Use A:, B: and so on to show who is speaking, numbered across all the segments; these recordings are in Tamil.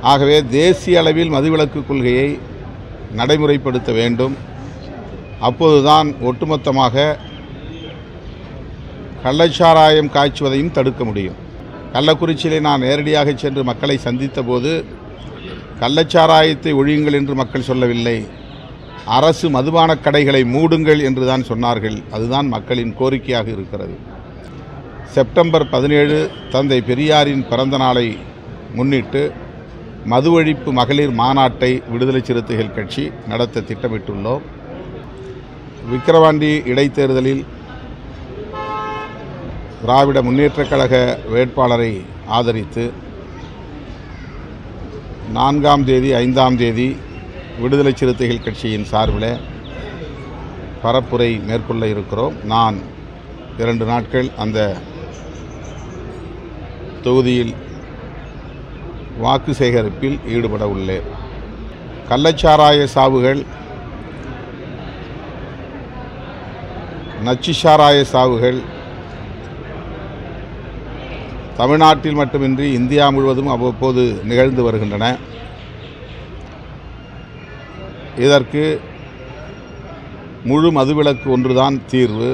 A: ஆகவே தேசிய அளவில் மதுவிலக்கு கொள்கையை நடைமுறைப்படுத்த வேண்டும் அப்போதுதான் ஒட்டுமொத்தமாக கள்ளச்சாராயம் காய்ச்சுவதையும் தடுக்க முடியும் கள்ளக்குறிச்சியிலே நான் நேரடியாக சென்று மக்களை சந்தித்த போது கள்ளச்சாராயத்தை ஒழியுங்கள் என்று மக்கள் சொல்லவில்லை அரசு மதுபானக் கடைகளை மூடுங்கள் என்று தான் சொன்னார்கள் அதுதான் மக்களின் கோரிக்கையாக இருக்கிறது செப்டம்பர் பதினேழு தந்தை பெரியாரின் பிறந்த நாளை முன்னிட்டு மது ஒழிப்பு மகளிர் மாநாட்டை விடுதலை சிறுத்தைகள் கட்சி நடத்த திட்டமிட்டுள்ளோம் விக்கிரவாண்டி இடைத்தேர்தலில் திராவிட முன்னேற்றக் கழக வேட்பாளரை ஆதரித்து நான்காம் தேதி ஐந்தாம் தேதி விடுதலை சிறுத்தைகள் கட்சியின் சார்பில் பரப்புரை மேற்கொள்ள இருக்கிறோம் நான் இரண்டு நாட்கள் அந்த தொகுதியில் வாக்கு சேகரிப்பில் ஈடுபட உள்ளேன் கள்ளச்சாராய சாவுகள் நச்சு சாராய சாவுகள் தமிழ்நாட்டில் மட்டுமின்றி இந்தியா முழுவதும் அவ்வப்போது நிகழ்ந்து வருகின்றன இதற்கு முழு மதுவிலக்கு ஒன்றுதான் தீர்வு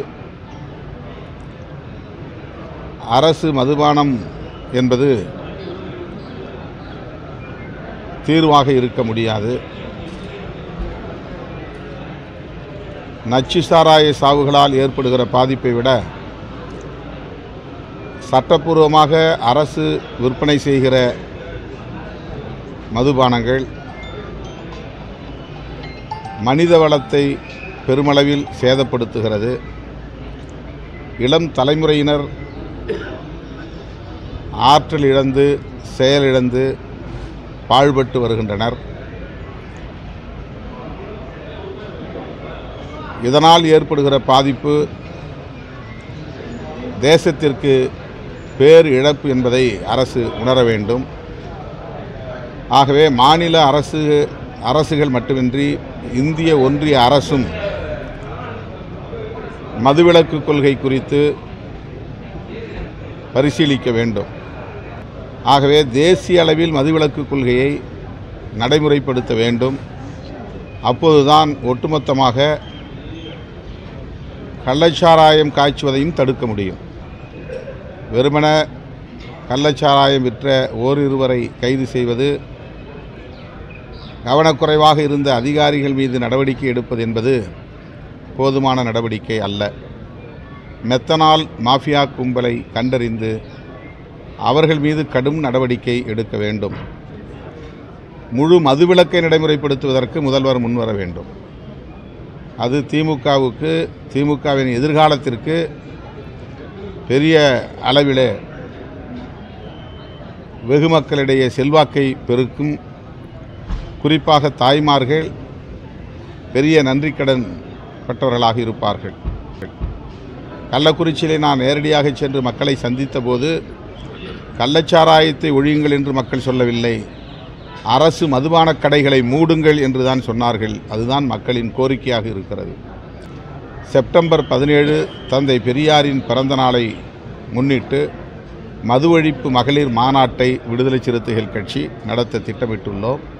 A: அரசு மதுபானம் என்பது தீர்வாக இருக்க முடியாது நச்சு சாராய சாவுகளால் ஏற்படுகிற பாதிப்பை விட சட்டப்பூர்வமாக அரசு விற்பனை செய்கிற மதுபானங்கள் மனித வளத்தை பெருமளவில் சேதப்படுத்துகிறது இளம் தலைமுறையினர் ஆற்றல் இழந்து செயலிழந்து பாழ்பட்டு வருகின்றனர் இதனால் ஏற்படுகிற பாதிப்பு தேசத்திற்கு பேர் இழப்பு என்பதை அரசு உணர வேண்டும் ஆகவே மாநில அரசு அரசுகள் மட்டுமின்றி இந்திய ஒன்றிய அரசும் மதுவிலக்கு கொள்கை குறித்து பரிசீலிக்க வேண்டும் ஆகவே தேசிய அளவில் மதுவிலக்கு கொள்கையை நடைமுறைப்படுத்த வேண்டும் அப்போதுதான் ஒட்டுமொத்தமாக கள்ளச்சாராயம் காய்ச்சுவதையும் தடுக்க முடியும் வெறுமன கள்ளச்சாராயம் விற்ற ஓரிருவரை கைது செய்வது கவனக்குறைவாக இருந்த அதிகாரிகள் மீது நடவடிக்கை எடுப்பது என்பது போதுமான நடவடிக்கை அல்ல மெத்தனால் மாஃபியா கும்பலை கண்டறிந்து அவர்கள் மீது கடும் நடவடிக்கை எடுக்க வேண்டும் முழு மதுவிலக்கை நடைமுறைப்படுத்துவதற்கு முதல்வர் முன்வர வேண்டும் அது திமுகவுக்கு திமுகவின் எதிர்காலத்திற்கு பெரிய அளவிலே வெகு மக்களிடையே செல்வாக்கை பெருக்கும் குறிப்பாக தாய்மார்கள் பெரிய நன்றிக்கடன் பட்டவர்களாக இருப்பார்கள் கள்ளக்குறிச்சியிலே நான் நேரடியாக சென்று மக்களை சந்தித்த போது கள்ளச்சாராயத்தை ஒழியுங்கள் என்று மக்கள் சொல்லவில்லை அரசு மதுபானக் கடைகளை மூடுங்கள் என்று தான் சொன்னார்கள் அதுதான் மக்களின் கோரிக்கையாக இருக்கிறது செப்டம்பர் பதினேழு தந்தை பெரியாரின் பிறந்த நாளை முன்னிட்டு மது ஒழிப்பு மகளிர் மாநாட்டை விடுதலை சிறுத்தைகள் கட்சி நடத்த திட்டமிட்டுள்ளோம்